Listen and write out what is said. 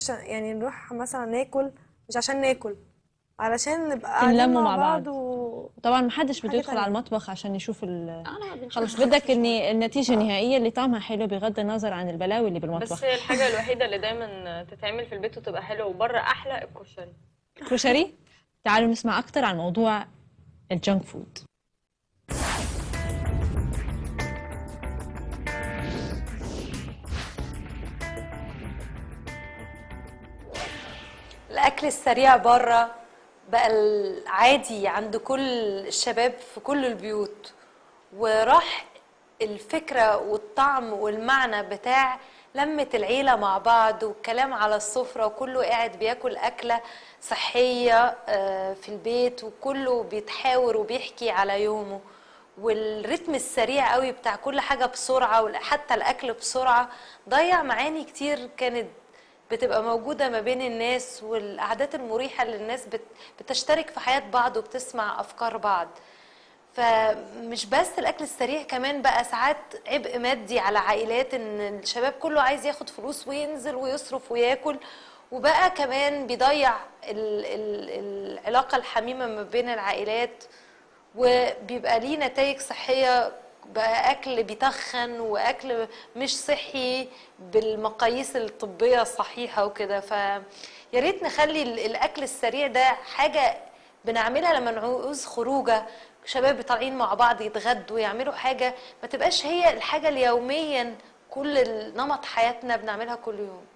يعني نروح مثلا ناكل مش عشان ناكل علشان نبقى قاعدين تنلموا مع مع بعض. بعض و... طبعا ما حدش بده حاجة يدخل تانية. على المطبخ عشان يشوف ال... انا بنشوف خلص حاجات بدك كتير. اني النتيجه النهائيه اللي طعمها حلو بغض النظر عن البلاوي اللي بس بالمطبخ هي الحاجه الوحيده اللي دايما تتعمل في البيت وتبقى حلوه وبره احلى الكشري كشري تعالوا نسمع اكثر عن موضوع الجنك فود الأكل السريع بره بقى العادي عند كل الشباب في كل البيوت وراح الفكرة والطعم والمعنى بتاع لمة العيلة مع بعض والكلام على السفرة وكله قاعد بياكل أكلة صحية آه، في البيت وكله بيتحاور وبيحكي على يومه والريتم السريع قوي بتاع كل حاجة بسرعة وحتى الأكل بسرعة ضيع معاني كتير كانت بتبقى موجودة ما بين الناس والقعدات المريحة اللي الناس بت- بتشترك في حياة بعض وبتسمع أفكار بعض فمش بس الأكل السريع كمان بقى ساعات عبء مادي على عائلات إن الشباب كله عايز ياخد فلوس وينزل ويصرف وياكل وبقى كمان بيضيع ال- ال- العلاقة الحميمة ما بين العائلات وبيبقى ليه نتائج صحية بقى أكل بيتخن وأكل مش صحي بالمقاييس الطبية الصحيحة وكده فيا ريت نخلي ال- الأكل السريع ده حاجة بنعملها لما نعوز خروجة شباب طالعين مع بعض يتغدوا يعملوا حاجة ما تبقاش هي الحاجة اللي يوميا كل نمط حياتنا بنعملها كل يوم